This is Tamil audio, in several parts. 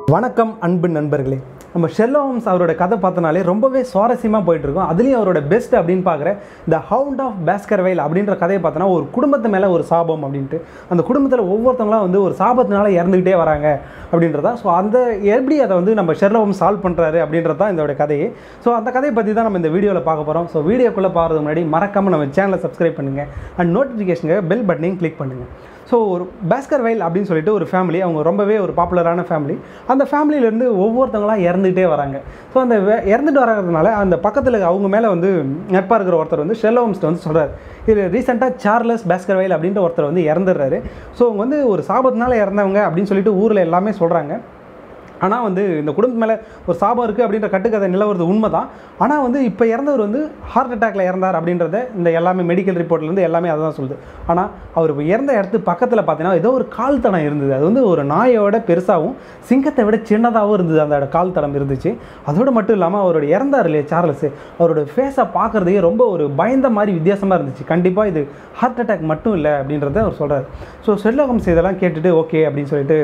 வணக்கம் அன்பு நண்பர்களே நம்ம ஷெர்லா ஹோம்ஸ் அவரோட கதை பார்த்தனாலே ரொம்பவே சுவாரஸ்யமாக போயிட்டு இருக்கும் அதுலேயும் அவரோட பெஸ்ட் அப்படின்னு பார்க்குற த ஹவுண்ட் ஆஃப் பேஸ்கர்வைல் அப்படின்ற கதையை பார்த்தோன்னா ஒரு குடும்பத்து மேலே ஒரு சாபம் அப்படின்ட்டு அந்த குடும்பத்தில் ஒவ்வொருத்தவங்களாம் வந்து ஒரு சாபத்தினால இறந்துக்கிட்டே வராங்க அப்படின்றதா ஸோ அந்த எப்படி அதை வந்து நம்ம ஷெர்லா ஹோம்ஸ் சால்வ் பண்ணுறாரு அப்படின்றது தான் இதோட கதையே ஸோ அந்த கதையை பற்றி தான் நம்ம இந்த வீடியோவில் பார்க்க போகிறோம் ஸோ வீடியோக்குள்ளே பார்க்கறதுக்கு முன்னாடி மறக்காமல் நம்ம சேனலை சப்ஸ்கிரைப் பண்ணுங்கள் அண்ட் நோட்டிஃபிகேஷனுக்கு பெல் பட்டனையும் கிளிக் பண்ணுங்கள் ஸோ ஒரு பாஸ்கர் வைல் அப்படின்னு சொல்லிட்டு ஒரு ஃபேமிலி அவங்க ரொம்பவே ஒரு பாப்புலரான ஃபேமிலி அந்த ஃபேமிலியிலேருந்து ஒவ்வொருத்தவங்களாம் இறந்துகிட்டே வராங்க ஸோ அந்த வே- இறந்துட்டு வரதுனால அந்த பக்கத்தில் அவங்க மேலே வந்து நட்பாக இருக்கிற ஒருத்தர் வந்து ஷெல்லோம்ஸ்ட்டு வந்து சொல்கிறார் இது ரீசெண்டாக சார்லஸ் பாஸ்கர் வைல் அப்படின்ற ஒருத்தர் வந்து இறந்துடுறாரு ஸோ அவங்க வந்து ஒரு சாபத்தினால இறந்தவங்க அப்படின்னு சொல்லிட்டு ஊரில் எல்லாமே சொல்கிறாங்க ஆனால் வந்து இந்த குடும்பத்து மேலே ஒரு சாபம் இருக்குது அப்படின்ற கட்டுக்கதை நிலவுறது உண்மை தான் ஆனால் வந்து இப்போ இறந்தவர் வந்து ஹார்ட் அட்டாக்ல இறந்தார் அப்படின்றத இந்த எல்லாமே மெடிக்கல் ரிப்போர்ட்லேருந்து எல்லாமே அதை தான் சொல்லுது ஆனால் அவர் இப்போ இறந்த இடத்துக்கு பக்கத்தில் பார்த்தீங்கன்னா ஏதோ ஒரு கால் தடம் இருந்தது அது வந்து ஒரு நாயோட பெருசாகவும் சிங்கத்தை விட சின்னதாகவும் இருந்தது அந்த கால் தடம் இருந்துச்சு அதோடு மட்டும் இல்லாமல் அவரோட இறந்தார் இல்லையா சார்லஸ் அவரோட ஃபேஸை பார்க்குறதுக்கே ரொம்ப ஒரு பயந்த மாதிரி வித்தியாசமாக இருந்துச்சு கண்டிப்பாக இது ஹார்ட் அட்டாக் மட்டும் இல்லை அப்படின்றத அவர் சொல்கிறார் ஸோ செல்லோகம்ஸ் இதெல்லாம் கேட்டுட்டு ஓகே அப்படின்னு சொல்லிட்டு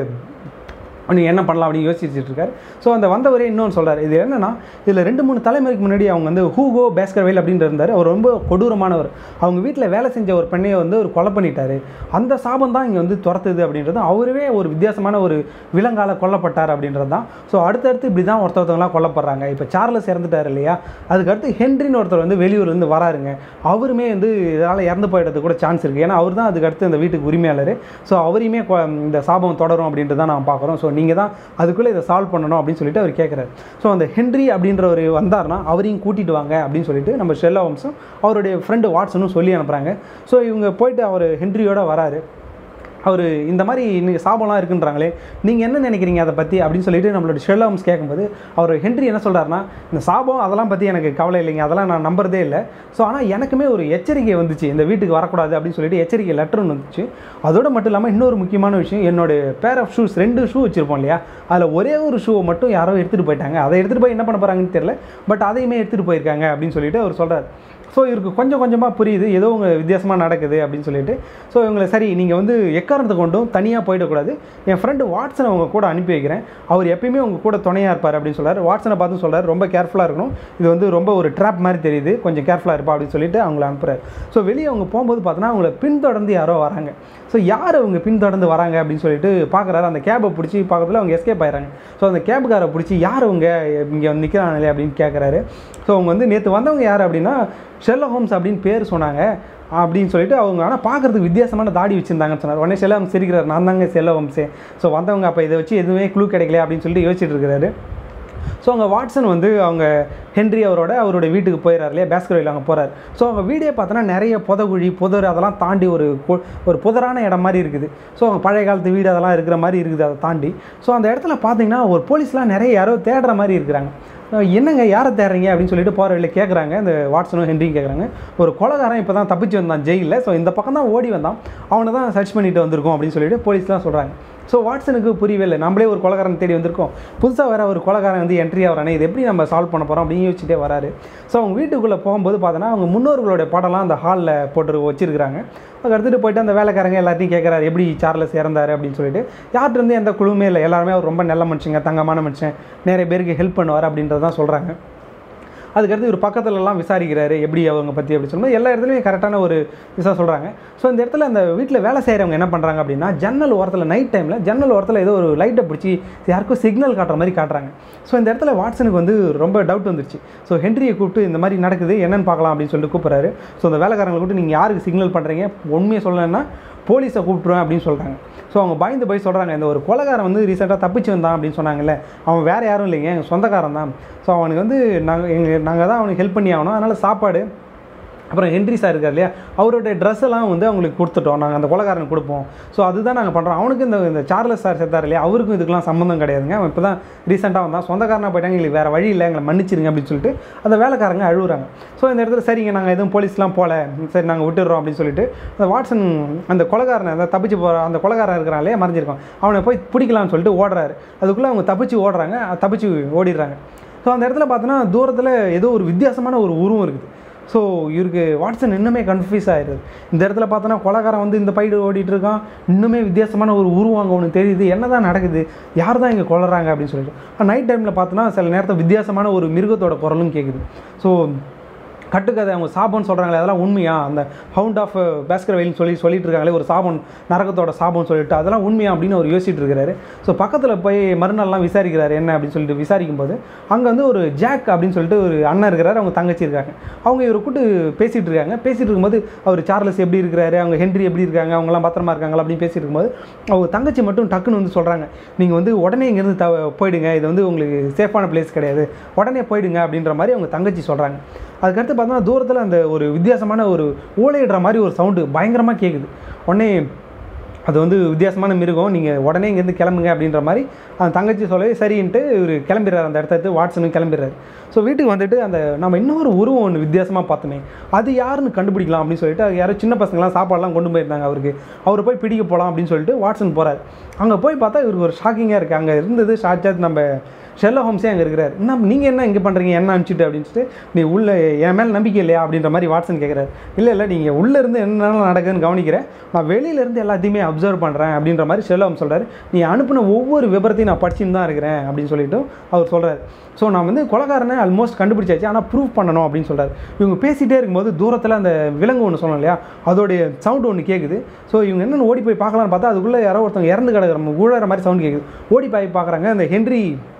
நீ என்ன பண்ணலாம் அப்படின்னு யோசிச்சுட்டு இருக்காரு ஸோ அந்த வந்தவரே இன்னொன்று சொல்றாரு இது என்னன்னா இதில் ரெண்டு மூணு தலைமுறைக்கு முன்னாடி அவங்க வந்து ஹூகோ பேஸ்கர்வைல் அப்படின்னு இருந்தார் அவர் ரொம்ப கொடூரமானவர் அவங்க வீட்டில் வேலை செஞ்ச ஒரு பெண்ணையை வந்து ஒரு கொலை பண்ணிட்டாரு அந்த சாபம் தான் இங்கே வந்து துரத்துது அப்படின்றது அவரவே ஒரு வித்தியாசமான ஒரு விலங்கால கொல்லப்பட்டார் அப்படின்றது தான் ஸோ அடுத்தடுத்து இப்படி தான் ஒருத்தவங்களாம் கொல்லப்படுறாங்க இப்போ சார்லஸ் இறந்துட்டார் இல்லையா அதுக்கடுத்து ஹென்ரின்னு ஒருத்தர் வந்து வெளியூர்லேருந்து வராருங்க அவருமே வந்து இதனால் இறந்து போயிடுறது கூட சான்ஸ் இருக்குது ஏன்னா அவர் தான் அதுக்கு அடுத்து இந்த வீட்டுக்கு உரிமையாளர் ஸோ அவரையுமே கொ- இந்த சாபம் தொடரும் அப்படின்ட்டு தான் நான் பார்க்குறோம் ஸோ நீங்கள் தான் அதுக்குள்ளே இதை சால்வ் பண்ணணும் அப்படின்னு சொல்லிட்டு அவர் கேட்குறாரு ஸோ அந்த ஹென்ரி அப்படின்றவர் வந்தார்னா அவரையும் கூட்டிட்டு வாங்க அப்படின்னு சொல்லிட்டு நம்ம ஷெல்லா வம்சம் அவருடைய ஃப்ரெண்டு வாட்ஸனும் சொல்லி அனுப்புகிறாங்க ஸோ இவங்க போயிட்டு அவர் ஹென்ரியோட வராரு அவர் இந்த மாதிரி இன்னைக்கு சாபம்லாம் இருக்குன்றாங்களே நீங்கள் என்ன நினைக்கிறீங்க அதை பற்றி அப்படின்னு சொல்லிட்டு நம்மளோட ஷெர்லாம்ஸ் கேட்கும்போது அவர் ஹென்றி என்ன சொல்கிறாருன்னா இந்த சாபம் அதெல்லாம் பற்றி எனக்கு கவலை இல்லைங்க அதெல்லாம் நான் நம்புறதே இல்லை ஸோ ஆனால் எனக்குமே ஒரு எச்சரிக்கை வந்துச்சு இந்த வீட்டுக்கு வரக்கூடாது அப்படின்னு சொல்லிட்டு எச்சரிக்கை லெட்டர் ஒன்று வந்துச்சு அதோட மட்டும் இல்லாமல் இன்னொரு முக்கியமான விஷயம் என்னோட பேர் ஆஃப் ஷூஸ் ரெண்டு ஷூ வச்சுருப்போம் இல்லையா அதில் ஒரே ஒரு ஷூவை மட்டும் யாரோ எடுத்துகிட்டு போயிட்டாங்க அதை எடுத்துகிட்டு போய் என்ன பண்ண போகிறாங்கன்னு தெரியல பட் அதையுமே எடுத்துகிட்டு போயிருக்காங்க அப்படின்னு சொல்லிட்டு அவர் சொல்கிறார் ஸோ இவருக்கு கொஞ்சம் கொஞ்சமாக புரியுது ஏதோ உங்க வித்தியாசமாக நடக்குது அப்படின்னு சொல்லிட்டு ஸோ இவங்களை சரி நீங்கள் வந்து எக்காரணத்தை கொண்டும் தனியாக போயிடக்கூடாது என் ஃப்ரெண்டு வாட்ஸனை உங்க கூட அனுப்பி வைக்கிறேன் அவர் எப்பயுமே உங்க கூட துணையாக இருப்பார் அப்படின்னு சொல்றாரு வாட்ஸனை பார்த்து சொல்றாரு ரொம்ப கேர்ஃபுல்லாக இருக்கணும் இது வந்து ரொம்ப ஒரு ட்ராப் மாதிரி தெரியுது கொஞ்சம் கேர்ஃபுல்லாக இருப்பா அப்படின்னு சொல்லிட்டு அவங்கள அனுப்புறாரு ஸோ வெளியே அவங்க போகும்போது பார்த்தோன்னா அவங்கள பின்தொடர்ந்து யாரோ வராங்க ஸோ யார் அவங்க பின்தொடர்ந்து வராங்க அப்படின்னு சொல்லிட்டு பார்க்குறாரு அந்த கேபை பிடிச்சி பக்கத்தில் அவங்க எஸ்கேப் ஆயிடுறாங்க ஸோ அந்த கேபுக்காரை பிடிச்சி யார் அவங்க இங்கே வந்து நிற்கிறாங்களே அப்படின்னு கேட்குறாரு ஸோ அவங்க வந்து நேற்று வந்தவங்க யார் அப்படின்னா ஷெர்லா ஹோம்ஸ் அப்படின்னு பேர் சொன்னாங்க அப்படின்னு சொல்லிட்டு அவங்க ஆனால் பார்க்குறதுக்கு வித்தியாசமான தாடி வச்சுருந்தாங்கன்னு சொன்னார் உடனே செல்ல ஹோம்ஸ் சிரிக்கிறார் நான் தாங்க செல்ல ஹோம்ஸே ஸோ வந்தவங்க அப்போ இதை வச்சு எதுவுமே க்ளூ கிடைக்கல அப்படின்னு சொல்லிட்டு யோசிச்சுட்டு இருக்கிறாரு ஸோ அங்கே வாட்சன் வந்து அவங்க ஹென்றி அவரோட அவரோட வீட்டுக்கு போயிடறாரு இல்லையா பேஸ்கரோவில் அங்கே போகிறார் ஸோ அவங்க வீடே பார்த்தோன்னா நிறைய புதகுழி புதர் அதெல்லாம் தாண்டி ஒரு கு- ஒரு புதரான இடம் மாதிரி இருக்குது ஸோ அவங்க பழைய காலத்து வீடு அதெல்லாம் இருக்கிற மாதிரி இருக்குது அதை தாண்டி ஸோ அந்த இடத்துல பார்த்தீங்கன்னா ஒரு போலீஸ்லாம் நிறைய யாரோ தேடுற மாதிரி இருக்கிறாங்க அஹ் என்னங்க யாரை தேடுறீங்க அப்படின்னு சொல்லிட்டு போகிற வழியில் கேட்குறாங்க இந்த வாட்சனும் ஹென்ரியும் கேட்குறாங்க ஒரு கொலகாரன் இப்போ தான் தப்பிச்சு வந்தான் ஜெயிலில் ஸோ இந்த பக்கம் தான் ஓடி வந்தான் அவனை தான் சர்ச் பண்ணிட்டு வந்திருக்கோம் அப்படின்னு சொல்லிட்டு போலீஸ்லாம் சொல்கிறாங்க ஸோ வாட்சனுக்கு புரியவே இல்லை நம்மளே ஒரு கொலகாரன் தேடி வந்திருக்கோம் புதுசாக வேற ஒரு கொலகாரன் வந்து என்ட்ரி ஆகிறானே இது எப்படி நம்ம சால்வ் பண்ண போகிறோம் அப்படின்னு யோசிச்சுட்டே வராரு ஸோ அவங்க வீட்டுக்குள்ளே போகும்போது பார்த்தோன்னா அவங்க முன்னோர்களோட படம்லாம் அந்த ஹாலில் போட்டு வச்சிருக்கிறாங்க அதுக்கு எடுத்துகிட்டு போயிட்டு அந்த வேலைக்காரங்க எல்லாத்தையும் கேட்குறாரு எப்படி சார்லஸ் இறந்தாரு அப்படின்னு சொல்லிட்டு யார்கிட்ட இருந்து எந்த குழுவுமே இல்லை எல்லாருமே அவர் ரொம்ப நல்ல மனுஷங்க தங்கமான மனுஷன் நிறைய பேருக்கு ஹெல்ப் பண்ணுவார் அப்படின்றது தான் சொல்கிறாங்க அதுக்கடுத்து ஒரு பக்கத்துலலாம் விசாரிக்கிறாரு எப்படி அவங்க பற்றி அப்படி சொல்லும்போது எல்லா இடத்துலையும் கரெக்டான ஒரு விஷயம் சொல்கிறாங்க ஸோ இந்த இடத்துல அந்த வீட்டில் வேலை செய்கிறவங்க என்ன பண்ணுறாங்க அப்படின்னா ஜன்னல் ஓரத்தில் நைட் டைமில் ஜன்னல் ஓரத்தில் ஏதோ ஒரு லைட்டை பிடிச்சி யாருக்கும் சிக்னல் காட்டுற மாதிரி காட்டுறாங்க ஸோ இந்த இடத்துல வாட்சனுக்கு வந்து ரொம்ப டவுட் வந்துருச்சு ஸோ ஹென்ரியை கூப்பிட்டு இந்த மாதிரி நடக்குது என்னன்னு பார்க்கலாம் அப்படின்னு சொல்லிட்டு கூப்பிட்றாரு ஸோ அந்த வேலைக்காரங்களை கூப்பிட்டு நீங்கள் யாருக்கு சிக்னல் பண்ணுறீங்க உண்மையை சொல்லலைன்னா போலீஸை கூப்பிட்ருவேன் அப்படின்னு சொல்கிறாங்க ஸோ அவங்க பயந்து போய் சொல்கிறாங்க இந்த ஒரு கொலகாரன் வந்து ரீசெண்டாக தப்பிச்சு வந்தான் அப்படின்னு சொன்னாங்கல்ல அவன் வேறு யாரும் இல்லைங்க எங்கள் சொந்தக்காரன் தான் ஸோ அவனுக்கு வந்து நாங்கள் எங்கள் நாங்கள் தான் அவனுக்கு ஹெல்ப் பண்ணி ஆகணும் அதனால் சாப்பாடு அப்புறம் ஹென்ரி சார் இருக்கார் இல்லையா அவரோட ட்ரெஸ் எல்லாம் வந்து அவங்களுக்கு கொடுத்துட்டோம் நாங்கள் அந்த கொலகாரனுக்கு கொடுப்போம் ஸோ அதுதான் நாங்கள் பண்ணுறோம் அவனுக்கு இந்த இந்த சார்லஸ் சார் செத்தார் இல்லையா அவருக்கும் இதுக்கெல்லாம் சம்மந்தம் கிடையாதுங்க அவன் இப்போ தான் ரீசெண்டாக வந்தான் சொந்தக்காரனாக போயிட்டாங்க எங்களுக்கு வேறு வழி இல்லை எங்களை மன்னிச்சிருங்க அப்படின்னு சொல்லிட்டு அந்த வேலைக்காரங்க அழுகுறாங்க ஸோ இந்த இடத்துல சரிங்க நாங்கள் எதுவும் போலீஸ்லாம் போகல சரி நாங்கள் விட்டுடுறோம் அப்படின்னு சொல்லிட்டு அந்த வாட்சன் அந்த கொலகாரனை அந்த தப்பிச்சு போகிற அந்த கொலகாரன் இருக்கிறான் இல்லையா மறைஞ்சிருக்கான் அவனை போய் பிடிக்கலாம்னு சொல்லிட்டு ஓடுறாரு அதுக்குள்ளே அவங்க தப்பிச்சு ஓடுறாங்க தப்பிச்சு ஓடிடுறாங்க ஸோ அந்த இடத்துல பார்த்தோன்னா தூரத்தில் ஏதோ ஒரு வித்தியாசமான ஒரு உருவம் இருக்குது ஸோ இவருக்கு வாட்சன் இன்னுமே கன்ஃபியூஸ் ஆயிடுது இந்த இடத்துல பார்த்தோன்னா கொலகாரன் வந்து இந்த பைடு ஓடிட்டு இருக்கான் இன்னுமே வித்தியாசமான ஒரு உருவாங்க ஒன்று தெரியுது என்ன தான் நடக்குது யார் தான் இங்கே கொல்றாங்க அப்படின்னு சொல்லிட்டு நைட் டைமில் பார்த்தோன்னா சில நேரத்தில் வித்தியாசமான ஒரு மிருகத்தோட குரலும் கேட்குது ஸோ கட்டுக்கதை அவங்க சாபம்னு சொல்கிறாங்களே அதெல்லாம் உண்மையா அந்த ஹவுண்ட் ஆஃப் பேஸ்கர் வெயில்னு சொல்லி சொல்லிட்டு இருக்காங்களே ஒரு சாபம் நரகத்தோட சாபம்னு சொல்லிட்டு அதெல்லாம் உண்மையா அப்படின்னு அவர் யோசிச்சுட்டு இருக்கிறாரு ஸோ பக்கத்தில் போய் மறுநாள்லாம் விசாரிக்கிறாரு என்ன அப்படின்னு சொல்லிட்டு விசாரிக்கும் போது அங்கே வந்து ஒரு ஜாக் அப்படின்னு சொல்லிட்டு ஒரு அண்ணன் இருக்கிறாரு அவங்க தங்கச்சி இருக்காங்க அவங்க இவரை கூட்டு பேசிகிட்டு இருக்காங்க பேசிகிட்டு இருக்கும்போது அவர் சார்லஸ் எப்படி இருக்கிறாரு அவங்க ஹென்ரி எப்படி இருக்காங்க அவங்கலாம் பத்திரமா இருக்காங்களா அப்படின்னு பேசிட்டு இருக்கும்போது அவங்க தங்கச்சி மட்டும் டக்குன்னு வந்து சொல்கிறாங்க நீங்கள் வந்து உடனே இங்கேருந்து த போயிடுங்க இது வந்து உங்களுக்கு சேஃபான பிளேஸ் கிடையாது உடனே போயிடுங்க அப்படின்ற மாதிரி அவங்க தங்கச்சி சொல்கிறாங்க அதுக்கடுத்து பார்த்தோன்னா தூரத்தில் அந்த ஒரு வித்தியாசமான ஒரு ஊழையிடுற மாதிரி ஒரு சவுண்டு பயங்கரமாக கேட்குது உடனே அது வந்து வித்தியாசமான மிருகம் நீங்கள் உடனே இங்கேருந்து கிளம்புங்க அப்படின்ற மாதிரி அந்த தங்கச்சி சொல்லவே சரின்ட்டு இவர் கிளம்பிடுறாரு அந்த இடத்த எடுத்து வாட்ஸனும் கிளம்பிடுறாரு ஸோ வீட்டுக்கு வந்துட்டு அந்த நம்ம இன்னொரு உருவம் ஒன்று வித்தியாசமாக பார்த்தோமே அது யாருன்னு கண்டுபிடிக்கலாம் அப்படின்னு சொல்லிட்டு யாரோ சின்ன பசங்களாம் சாப்பாடுலாம் கொண்டு போயிருந்தாங்க அவருக்கு அவர் போய் பிடிக்க போகலாம் அப்படின்னு சொல்லிட்டு வாட்ஸன் போகிறார் அங்கே போய் பார்த்தா இவருக்கு ஒரு ஷாக்கிங்காக இருக்குது அங்கே இருந்தது ஷார்ட்சாத் நம்ம ஷெல்லோ ஹோம்ஸே அங்கே இருக்கிறார் என்ன நீங்கள் என்ன இங்கே பண்ணுறீங்க என்ன அனுப்பிச்சிட்டு அப்படின்னு சொல்லிட்டு நீ உள்ளே என் மேலே நம்பிக்கை இல்லையா அப்படின்ற மாதிரி வாட்ஸன் கேட்குறாரு இல்லை இல்லை நீங்கள் உள்ளே இருந்து என்னென்ன நடக்குதுன்னு கவனிக்கிறேன் நான் வெளியிலேருந்து எல்லாத்தையுமே அப்சர்வ் பண்ணுறேன் அப்படின்ற மாதிரி ஷெல்லோ ஹோம்ஸ் சொல்கிறார் நீ அனுப்பின ஒவ்வொரு விபரத்தையும் நான் படிச்சுன்னு தான் இருக்கிறேன் அப்படின்னு சொல்லிட்டு அவர் சொல்கிறார் ஸோ நான் வந்து கொலகாரனை ஆல்மோஸ்ட் கண்டுபிடிச்சாச்சு ஆனால் ப்ரூவ் பண்ணணும் அப்படின்னு சொல்கிறார் இவங்க பேசிகிட்டே இருக்கும்போது தூரத்தில் அந்த விலங்கு ஒன்று சொன்னோம் இல்லையா அதோடைய சவுண்டு ஒன்று கேட்குது ஸோ இவங்க என்னென்னு ஓடி போய் பார்க்கலான்னு பார்த்தா அதுக்குள்ளே யாரோ ஒருத்தவங்க இறந்து கிடக்குற ஊழற மாதிரி சவுண்ட் கேட்குது ஓடி போய் பார்க்குறாங்க அந்த ஹென்ரி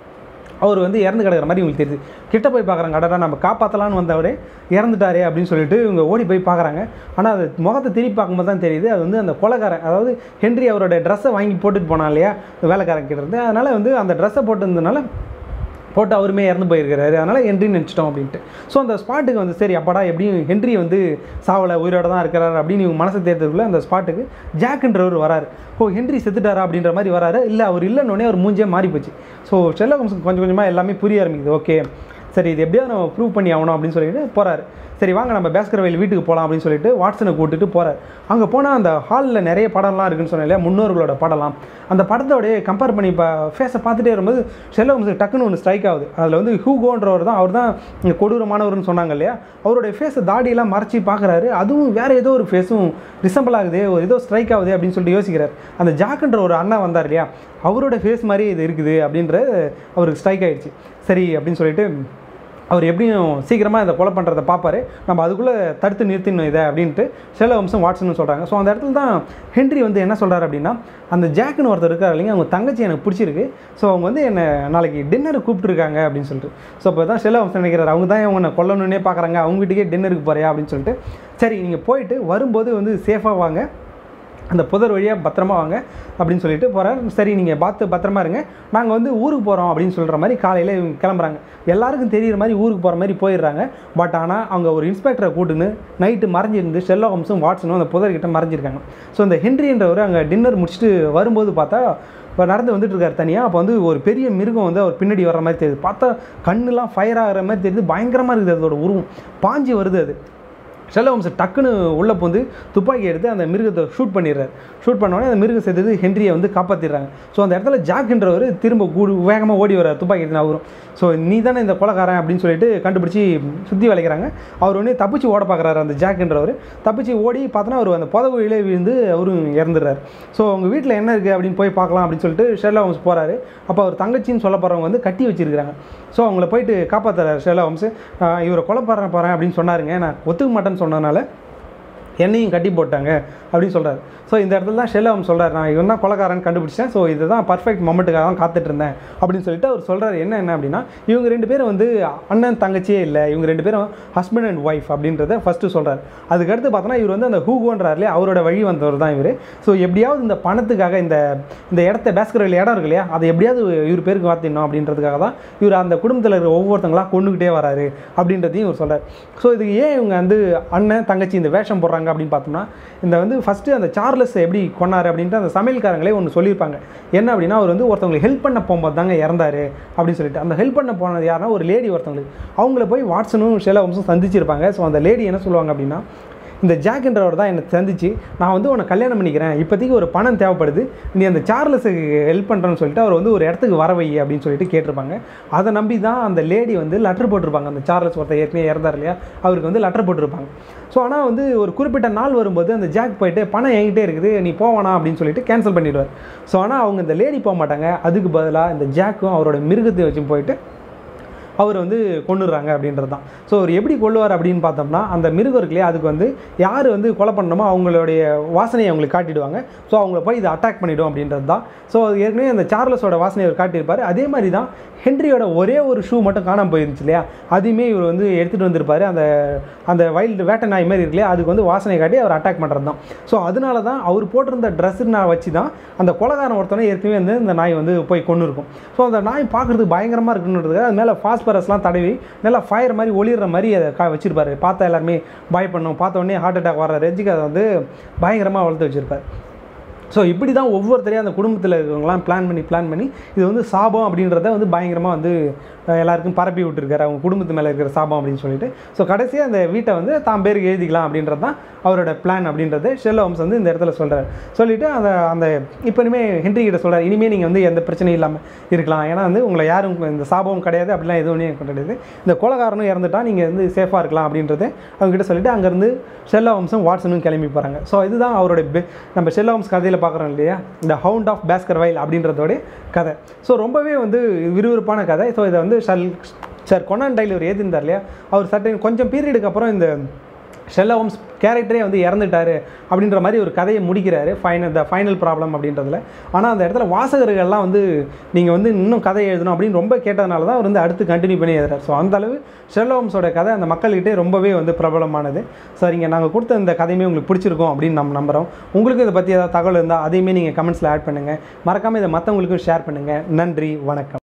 அவர் வந்து இறந்து கிடக்கிற மாதிரி இவங்களுக்கு தெரியுது கிட்ட போய் பார்க்குறாங்க அடடா நம்ம காப்பாற்றலான்னு வந்தவரே இறந்துட்டாரே அப்படின்னு சொல்லிட்டு இவங்க ஓடி போய் பார்க்குறாங்க ஆனால் அது முகத்தை திருப்பி பார்க்கும்போது தான் தெரியுது அது வந்து அந்த கொலைக்காரன் அதாவது ஹென்றி அவரோட ட்ரெஸ்ஸை வாங்கி போட்டுட்டு போனான் இல்லையா வேலைக்காரன் கிட்ட இருந்து அதனால் வந்து அந்த ட்ரெஸ்ஸை போட்டிருந்ததுனால போட்டு அவருமே இறந்து போயிருக்கிறாரு அதனால் ஹென்றி நினச்சிட்டோம் அப்படின்ட்டு ஸோ அந்த ஸ்பாட்டுக்கு வந்து சரி அப்பாடா எப்படியும் ஹென்றி வந்து சாவலை உயிரோட தான் இருக்கிறாரு அப்படின்னு இவங்க மனசை தேர்தலுக்குள்ள அந்த ஸ்பாட்டுக்கு ஜாக்குன்றவர் வராரு ஓ ஹென்றி செத்துட்டாரா அப்படின்ற மாதிரி வராரு இல்லை அவர் இல்லைன்னொடனே அவர் மூஞ்சே மாறி போச்சு ஸோ ஷெல்லகம்ஸுக்கு கொஞ்சம் கொஞ்சமாக எல்லாமே புரிய ஆரம்பிக்குது ஓகே சரி இது எப்படியாவது நம்ம ப்ரூவ் பண்ணி ஆகணும் அப்படின்னு சொல்லிட்டு போகிறாரு சரி வாங்க நம்ம பேஸ்கர் வயல் வீட்டுக்கு போகலாம் அப்படின்னு சொல்லிட்டு வாட்ஸனை கூட்டிட்டு போகிறார் அங்கே போனால் அந்த ஹாலில் நிறைய படம்லாம் இருக்குன்னு சொன்னேன் இல்லையா முன்னோர்களோட படம்லாம் அந்த படத்தோடைய கம்பேர் பண்ணி இப்போ ஃபேஸை பார்த்துட்டே வரும்போது செல்லவம்ஸுக்கு டக்குன்னு ஒன்று ஸ்ட்ரைக் ஆகுது அதில் வந்து ஹூகோன்றவர் தான் அவர் தான் இங்கே கொடூரமானவர்னு சொன்னாங்க இல்லையா அவருடைய ஃபேஸை தாடியெல்லாம் மறைச்சி பார்க்குறாரு அதுவும் வேறு ஏதோ ஒரு ஃபேஸும் ரிசம்பிள் ஆகுது ஒரு ஏதோ ஸ்ட்ரைக் ஆகுது அப்படின்னு சொல்லிட்டு யோசிக்கிறார் அந்த ஜாக்குன்ற ஒரு அண்ணா வந்தார் இல்லையா அவரோட ஃபேஸ் மாதிரி இது இருக்குது அப்படின்ற அவருக்கு ஸ்ட்ரைக் ஆகிடுச்சு சரி அப்படின்னு சொல்லிட்டு அவர் எப்படியும் சீக்கிரமாக இதை கொலை பண்ணுறதை பார்ப்பாரு நம்ம அதுக்குள்ளே தடுத்து நிறுத்திடணும் இதை அப்படின்ட்டு செல்ல வம்சம் வாட்ஸ்னு சொல்கிறாங்க ஸோ அந்த இடத்துல தான் ஹென்றி வந்து என்ன சொல்கிறார் அப்படின்னா அந்த ஜாக்குன்னு ஒருத்தர் இருக்கார் இல்லைங்க அவங்க தங்கச்சி எனக்கு பிடிச்சிருக்கு ஸோ அவங்க வந்து என்னை நாளைக்கு டின்னருக்கு கூப்பிட்டுருக்காங்க அப்படின்னு சொல்லிட்டு ஸோ இப்போ தான் செல்ல வம்சம் நினைக்கிறார் அவங்க தான் அவங்க கொல்லணுன்னே பார்க்குறாங்க அவங்க வீட்டுக்கே டின்னருக்கு போறியா அப்படின்னு சொல்லிட்டு சரி நீங்கள் போயிட்டு வரும்போது வந்து சேஃபாக வாங்க அந்த புதர் வழியாக பத்திரமா வாங்க அப்படின்னு சொல்லிட்டு போகிறார் சரி நீங்கள் பார்த்து பத்திரமா இருங்க நாங்கள் வந்து ஊருக்கு போகிறோம் அப்படின்னு சொல்கிற மாதிரி காலையில் இவங்க கிளம்புறாங்க எல்லாருக்கும் தெரியிற மாதிரி ஊருக்கு போகிற மாதிரி போயிடுறாங்க பட் ஆனால் அவங்க ஒரு இன்ஸ்பெக்டரை கூட்டுன்னு நைட்டு மறைஞ்சிருந்து ஷெல்லோ ஹோம்ஸும் வாட்ஸனும் அந்த புதர்கிட்ட மறைஞ்சிருக்காங்க ஸோ அந்த ஹென்ரின்றவர் அங்கே டின்னர் முடிச்சுட்டு வரும்போது பார்த்தா இப்போ நடந்து வந்துட்டு இருக்காரு தனியாக அப்போ வந்து ஒரு பெரிய மிருகம் வந்து அவர் பின்னாடி வர மாதிரி தெரியுது பார்த்தா கண்ணுலாம் ஃபயர் ஆகிற மாதிரி தெரியுது பயங்கரமாக இருக்குது அதோட உருவம் பாஞ்சு வருது அது ஷெல்லோம்ஸ் டக்குன்னு உள்ளே போந்து துப்பாக்கி எடுத்து அந்த மிருகத்தை ஷூட் பண்ணிடுறாரு ஷூட் பண்ணோடனே அந்த மிருகம் சேர்த்து ஹென்ரியை வந்து காப்பாற்றிடுறாங்க ஸோ அந்த இடத்துல ஜாக்ன்றவர் திரும்ப கூடு வேகமாக ஓடி வர்றார் துப்பாக்கி எடுத்து அவரும் ஸோ நீ தானே இந்த கொலைக்காரன் அப்படின்னு சொல்லிட்டு கண்டுபிடிச்சி சுற்றி வளைக்கிறாங்க அவர் ஒன்று தப்பிச்சு ஓட பார்க்குறாரு அந்த ஜாக்ன்றவர் தப்பிச்சு ஓடி பார்த்தோன்னா அவர் அந்த புதவுயிலே விழுந்து அவரும் இறந்துடுறாரு ஸோ அவங்க வீட்டில் என்ன இருக்குது அப்படின்னு போய் பார்க்கலாம் அப்படின்னு சொல்லிட்டு ஷெர்லா ஹோம்ஸ் போகிறாரு அப்போ அவர் தங்கச்சின்னு சொல்ல போகிறவங்க வந்து கட்டி வச்சிருக்காங்க ஸோ அவங்கள போயிட்டு காப்பாற்றுறாரு ஷெர்லா ஹோம்ஸ் இவரை கொலை பண்ண போகிறேன் அப்படின்னு சொன்னாருங்க நான் ஒத்துக்க மாட்டேன்னு சொன்னதுனால என்னையும் கட்டி போட்டாங்க அப்படின்னு சொல்கிறார் ஸோ இந்த இடத்துல தான் ஷெல்லம் சொல்கிறார் நான் இவன் தான் கொலகாரன் கண்டுபிடிச்சேன் ஸோ இதுதான் பர்ஃபெக்ட் மொமெண்ட்டுக்காக தான் காத்துட்டு இருந்தேன் அப்படின்னு சொல்லிட்டு அவர் சொல்கிறார் என்ன என்ன அப்படின்னா இவங்க ரெண்டு பேரும் வந்து அண்ணன் தங்கச்சியே இல்லை இவங்க ரெண்டு பேரும் ஹஸ்பண்ட் அண்ட் ஒய்ஃப் அப்படின்றத ஃபஸ்ட்டு சொல்கிறார் அதுக்கடுத்து பார்த்தோன்னா இவர் வந்து அந்த ஹூகோன்றார் இல்லையா அவரோட வழி வந்தவர் தான் இவர் ஸோ எப்படியாவது இந்த பணத்துக்காக இந்த இந்த இடத்த பேஸ்கரில் இடம் இருக்கு இல்லையா அதை எப்படியாவது இவர் பேருக்கு மாற்றிடணும் அப்படின்றதுக்காக தான் இவர் அந்த குடும்பத்தில் இருக்கிற ஒவ்வொருத்தங்களா கொண்டுக்கிட்டே வராரு அப்படின்றதையும் இவர் சொல்கிறார் ஸோ இதுக்கு ஏன் இவங்க வந்து அண்ணன் தங்கச்சி இந்த வேஷம் போடுறாங்க அப்படின்னு பார்த்தோம்னா இந்த வந்து ஃபஸ்ட்டு அந்த சார்லஸ் எப்படி கொண்டாரு அப்படின்ட்டு அந்த சமையல்காரங்களே ஒன்று சொல்லியிருப்பாங்க என்ன அப்படின்னா அவர் வந்து ஒருத்தவங்களுக்கு ஹெல்ப் பண்ண போகும்போது தாங்க இறந்தாரு அப்படின்னு சொல்லிட்டு அந்த ஹெல்ப் பண்ண போனது யாருன்னா ஒரு லேடி ஒருத்தவங்களுக்கு அவங்கள போய் வாட்ஸனும் ஷெலா ஹோம்ஸும் சந்திச்சிருப்பாங்க ஸோ அந்த லேடி என்ன சொல்லுவாங்க அப்படின்னா இந்த ஜாக்ன்றவர் தான் என்னை சந்திச்சு நான் வந்து உன்னை கல்யாணம் பண்ணிக்கிறேன் இப்போதைக்கு ஒரு பணம் தேவைப்படுது நீ அந்த சார்லஸுக்கு ஹெல்ப் பண்ணுறேன்னு சொல்லிட்டு அவர் வந்து ஒரு இடத்துக்கு வர வை அப்படின்னு சொல்லிட்டு கேட்டிருப்பாங்க அதை நம்பி தான் அந்த லேடி வந்து லெட்டர் போட்டிருப்பாங்க அந்த சார்லஸ் ஒருத்தர் ஏற்கனவே இறந்தார் இல்லையா அவருக்கு வந்து லெட்டர் போட்டிருப்பாங்க ஸோ ஆனால் வந்து ஒரு குறிப்பிட்ட நாள் வரும்போது அந்த ஜாக் போயிட்டு பணம் என்கிட்டே இருக்குது நீ போவானா அப்படின்னு சொல்லிட்டு கேன்சல் பண்ணிடுவார் ஸோ ஆனால் அவங்க இந்த லேடி போக மாட்டாங்க அதுக்கு பதிலாக இந்த ஜாக்கும் அவரோட மிருகத்தை வச்சு போயிட்டு அவர் வந்து கொண்டுடுறாங்க அப்படின்றது தான் ஸோ அவர் எப்படி கொள்ளுவார் அப்படின்னு பார்த்தோம்னா அந்த மிருகம் இருக்கு இல்லையா அதுக்கு வந்து யார் வந்து கொலை பண்ணணுமோ அவங்களுடைய வாசனையை அவங்களுக்கு காட்டிடுவாங்க ஸோ அவங்கள போய் இதை அட்டாக் பண்ணிடும் அப்படின்றது தான் ஸோ ஏற்கனவே அந்த சார்லஸோட வாசனையை அவர் காட்டியிருப்பார் அதே மாதிரி தான் ஹென்ரியோட ஒரே ஒரு ஷூ மட்டும் காணாமல் போயிருந்துச்சு இல்லையா அதையுமே இவர் வந்து எடுத்துகிட்டு வந்திருப்பார் அந்த அந்த வைல்டு வேட்டை நாய் மாதிரி இருக்கு இல்லையா அதுக்கு வந்து வாசனை காட்டி அவர் அட்டாக் பண்ணுறது தான் ஸோ அதனால தான் அவர் போட்டிருந்த ட்ரெஸ்ஸு நான் வச்சு தான் அந்த கொலகாரன் ஒருத்தனை ஏற்கனவே வந்து இந்த நாய் வந்து போய் கொண்டு இருக்கும் ஸோ அந்த நாய் பார்க்குறதுக்கு பயங்கரமாக இருக்குன்றதுக்காக அது மேலே ஃபாஸ்பரஸ்லாம் தடவி நல்லா ஃபயர் மாதிரி ஒளிர்ற மாதிரி அதை கா வச்சிருப்பாரு பார்த்தா எல்லாருமே பயப்படணும் பார்த்த உடனே ஹார்ட் அட்டாக் வர ரேஞ்சுக்கு அதை வந்து பயங்கரமாக வளர்த்து வச்சிருப்பார் ஸோ இப்படி தான் ஒவ்வொருத்தரையும் அந்த குடும்பத்தில் இருக்கவங்களாம் பிளான் பண்ணி பிளான் பண்ணி இது வந்து சாபம் அப்படின்றத வந்து பயங்கரமாக வந்து அஹ், எல்லாருக்கும் பரப்பி விட்டுருக்காரு அவங்க குடும்பத்து மேலே இருக்கிற சாபம் அப்படின்னு சொல்லிட்டு ஸோ கடைசியாக அந்த வீட்டை வந்து தான் பேருக்கு எழுதிக்கலாம் அப்படின்றது தான் அவரோட பிளான் அப்படின்றது ஷெல் ஹோம்ஸ் வந்து இந்த இடத்துல சொல்கிறார் சொல்லிவிட்டு அந்த அந்த இப்போ இனிமேல் ஹென்ரி கிட்ட சொல்கிறார் இனிமேல் நீங்கள் வந்து எந்த பிரச்சனையும் இல்லாமல் இருக்கலாம் ஏன்னா வந்து உங்களை யாரும் இந்த சாபம் கிடையாது அப்படிலாம் எதுவும் கிடையாது இந்த கொலகாரனும் இறந்துட்டா நீங்கள் வந்து சேஃபாக இருக்கலாம் அப்படின்றத அவங்ககிட்ட சொல்லிட்டு அங்கேருந்து ஷெல்லா ஹோம்ஸும் வாட்ஸனும் கிளம்பி போகிறாங்க ஸோ இதுதான் அவரோட பெ- நம்ம ஷெல்லா ஹோம்ஸ் கதையில் பார்க்குறோம் இல்லையா இந்த ஹவுண்ட் ஆஃப் பேஸ்கர் வைல் அப்படின்றதோட கதை ஸோ ரொம்பவே வந்து விறுவிறுப்பான கதை ஸோ இதை வந்து ஷல் சார் கொனான் டைல் இவர் எழுதியிருந்தார் இல்லையா அவர் சர்டன் கொஞ்சம் பீரியடுக்கு அப்புறம் இந்த ஷெல்லா ஹோம்ஸ் கேரக்டரே வந்து இறந்துட்டாரு அப்படின்ற மாதிரி ஒரு கதையை முடிக்கிறாரு ஃபைனல் த ஃபைனல் ப்ராப்ளம் அப்படின்றதுல ஆனால் அந்த இடத்துல வாசகர்கள்லாம் வந்து நீங்கள் வந்து இன்னும் கதை எழுதணும் அப்படின்னு ரொம்ப கேட்டதுனால தான் அவர் வந்து அடுத்து கண்டினியூ பண்ணி எழுதுறாரு ஸோ அந்த அளவு ஷெல்லா ஹோம்ஸோட கதை அந்த மக்கள்கிட்டே ரொம்பவே வந்து பிரபலமானது சரிங்க நாங்கள் கொடுத்த இந்த கதையுமே உங்களுக்கு பிடிச்சிருக்கும் அப்படின்னு நம்ம நம்புகிறோம் உங்களுக்கு இதை பற்றி ஏதாவது தகவல் இருந்தால் அதையுமே நீங்கள் கமெண்ட்ஸில் ஆட் பண்ணுங்கள் மறக்காமல் இதை மற்றவங்களுக்கும் ஷேர் பண்ணுங்கள் நன்றி வணக்கம்